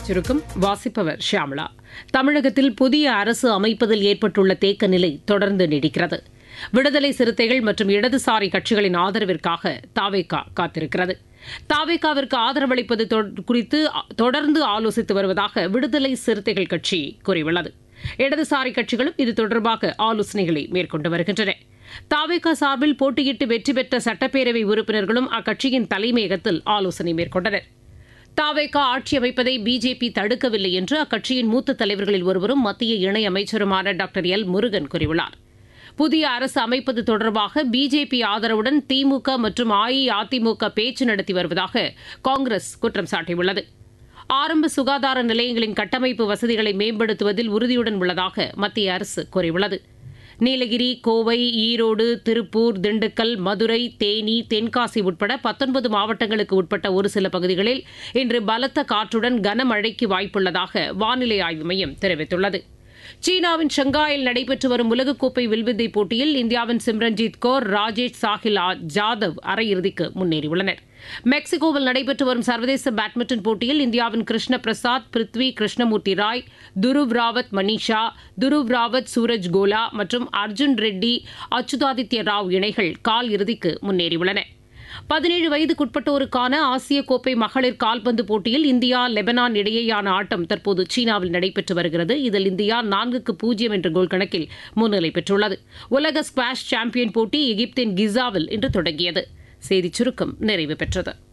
செய்திச் சுருக்கம் வாசிப்பவர் ஷியாமளா தமிழகத்தில் புதிய அரசு அமைப்பதில் ஏற்பட்டுள்ள தேக்க நிலை தொடர்ந்து நீடிக்கிறது விடுதலை சிறுத்தைகள் மற்றும் இடதுசாரி கட்சிகளின் ஆதரவிற்காக தாவேகா காத்திருக்கிறது தாவேகாவிற்கு ஆதரவளிப்பது குறித்து தொடர்ந்து ஆலோசித்து வருவதாக விடுதலை சிறுத்தைகள் கட்சி கூறியுள்ளது இடதுசாரி கட்சிகளும் இது தொடர்பாக ஆலோசனைகளை மேற்கொண்டு வருகின்றன தாவேகா சார்பில் போட்டியிட்டு வெற்றி பெற்ற சட்டப்பேரவை உறுப்பினர்களும் அக்கட்சியின் தலைமையகத்தில் ஆலோசனை மேற்கொண்டனர் தாவேகா ஆட்சி அமைப்பதை பிஜேபி தடுக்கவில்லை என்று அக்கட்சியின் மூத்த தலைவர்களில் ஒருவரும் மத்திய இணையமைச்சருமான டாக்டர் எல் முருகன் கூறியுள்ளார் புதிய அரசு அமைப்பது தொடர்பாக பிஜேபி ஆதரவுடன் திமுக மற்றும் அஇஅதிமுக பேச்சு நடத்தி வருவதாக காங்கிரஸ் குற்றம் சாட்டியுள்ளது ஆரம்ப சுகாதார நிலையங்களின் கட்டமைப்பு வசதிகளை மேம்படுத்துவதில் உறுதியுடன் உள்ளதாக மத்திய அரசு கூறியுள்ளது நீலகிரி கோவை ஈரோடு திருப்பூர் திண்டுக்கல் மதுரை தேனி தென்காசி உட்பட பத்தொன்பது மாவட்டங்களுக்கு உட்பட்ட ஒரு சில பகுதிகளில் இன்று பலத்த காற்றுடன் கனமழைக்கு வாய்ப்புள்ளதாக வானிலை ஆய்வு மையம் தெரிவித்துள்ளது சீனாவின் ஷங்காயில் நடைபெற்று வரும் உலகக்கோப்பை வில்வித்தை போட்டியில் இந்தியாவின் சிம்ரன்ஜீத் கौर ராஜேஷ் சாஹில் ஜாதவ் அரையிறுதிக்கு முன்னேறியுள்ளனர் மெக்சிகோவில் நடைபெற்று வரும் சர்வதேச பேட்மிண்டன் போட்டியில் இந்தியாவின் கிருஷ்ண பிரசாத் பிருத்வி கிருஷ்ணமூர்த்தி ராய் துருவ் ராவத் மனிஷா துருவ் ராவத் சூரஜ் கோலா மற்றும் அர்ஜுன் ரெட்டி அச்சுதாதித்ய ராவ் இணைகள் கால் இறுதிக்கு முன்னேறியுள்ளன பதினேழு வயதுக்குட்பட்டோருக்கான ஆசிய கோப்பை மகளிர் கால்பந்து போட்டியில் இந்தியா லெபனான் இடையேயான ஆட்டம் தற்போது சீனாவில் நடைபெற்று வருகிறது இதில் இந்தியா நான்குக்கு பூஜ்ஜியம் என்ற கோல் கணக்கில் முன்னிலை பெற்றுள்ளது உலக ஸ்குவாஷ் சாம்பியன் போட்டி எகிப்தின் கிசாவில் இன்று தொடங்கியது செய்திச் சுருக்கம் நிறைவு பெற்றது